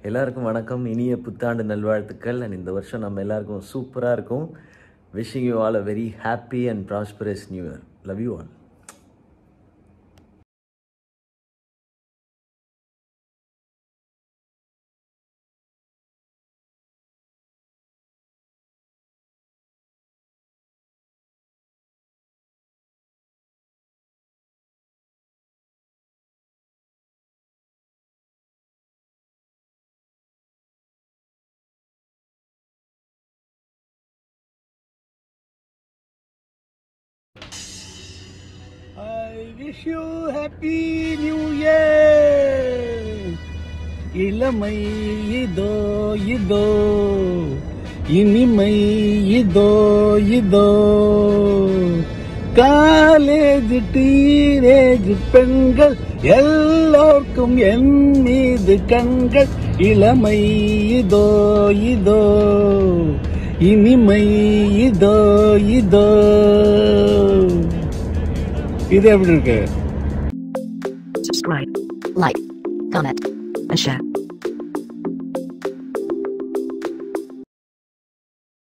எல்லாருக்கும் வணக்கம் இனிய புத்தாண்டு நல்வாழ்த்துக்கள் அண்ட் இந்த வருஷம் நம்ம எல்லாருக்கும் சூப்பராக இருக்கும் wishing you all a very happy and prosperous new year love you all I wish you happy new year. இளமை இதோ இதோ இனிமை இதோ இதோ காலேஜ் டீனேஜ் பெண்கள் எல்லோருக்கும் என் மீது கண்கள் இளமை இதோ இதோ இனிமை இதோ இதோ இது எப்படி இருக்கு subscribe, like, comment, and share.